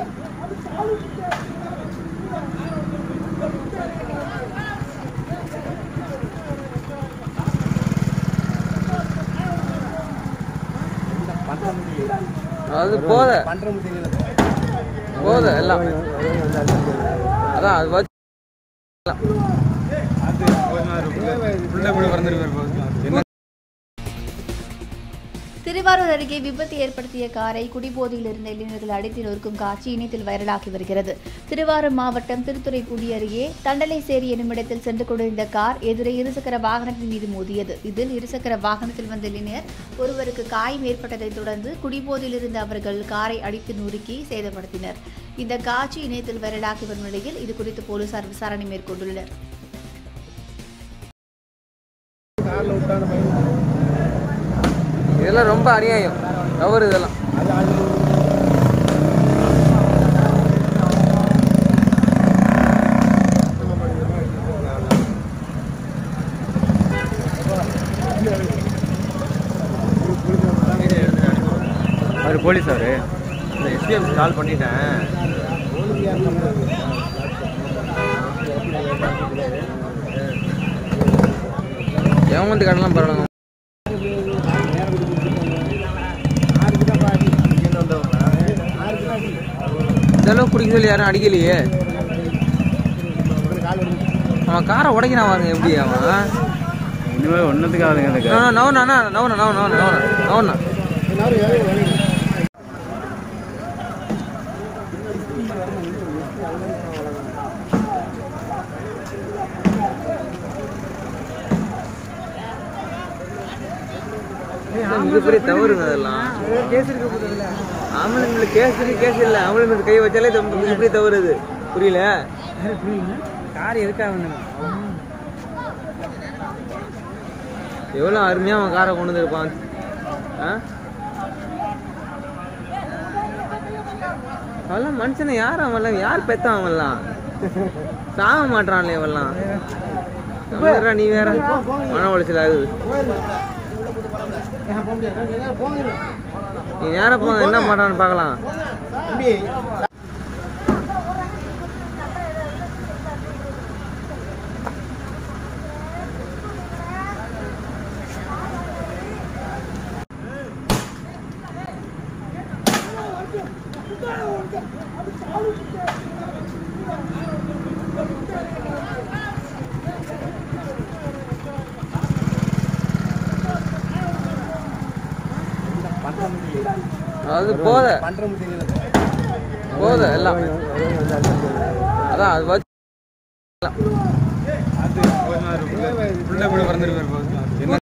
அது போத போத எல்லாம் அதான் அது வச்சு திருவாரூர் அருகே விபத்து ஏற்படுத்திய காரை குடிபோதையில் இருந்த இளைஞர்கள் அடித்து நொறுக்கும் காட்சி இணையத்தில் வைரலாகி வருகிறது திருவாரூர் மாவட்டம் திருத்துறைப்பூடி அருகே தண்டலைசேரி என்னும் இடத்தில் சென்று கொண்டிருந்த கார் எதிரே இருசக்கர வாகனத்தின் மீது மோதியது இதில் இருசக்கர வாகனத்தில் வந்த இளைஞர் ஒருவருக்கு காயம் ஏற்பட்டதைத் தொடர்ந்து குடிபோதையில் இருந்த அவர்கள் காரை அடித்து நொறுக்கி சேதப்படுத்தினர் இந்த காட்சி இணையத்தில் வைரலாகி வரும் நிலையில் இது குறித்து போலீசார் விசாரணை மேற்கொண்டுள்ளனர் இதெல்லாம் ரொம்ப அநியாயம் தவறு இதெல்லாம் அவர் போலீஸ் அவரு இந்த எஸ்பிஎம் கால் பண்ணிட்டேன் ஏமாந்து கடலாம் பரவாயில்ல இதெல்லாம் குடிக்க சொல்லி யாரும் அடிக்கலையே அவன் காரை உடைக்கிறான் பாருங்க எப்படி அவன் இனிமேல் ஒன்றதுக்கு ஆகுதுங்க எனக்கு நவனா நவனா நவனா நவனா நவனா மிகப்பெரிய தவறுங்க அதெல்லாம் ஆம்பளைங்களுக்கு கேஸ் இருக்கு கேஸ் இல்லை ஆம்பளைங்களுக்கு கை வச்சாலே இது மிகப்பெரிய தவறு இது புரியல கார் எதுக்காக எவ்வளோ அருமையாக அவன் காரை கொண்டு வந்திருப்பான் ஆ அவெல்லாம் மனுஷனை யார் அவன்லாம் யார் பெத்தான் அவன்லாம் சாக மாட்டான்ல இவெல்லாம் நம்மளா நீ வேற மன உளைச்சல் ஆகுது நீ நேரம் போங்க என்ன பண்றான்னு பார்க்கலாம் அது போத போத எல்லாம் அதான் அது வச்சு என்ன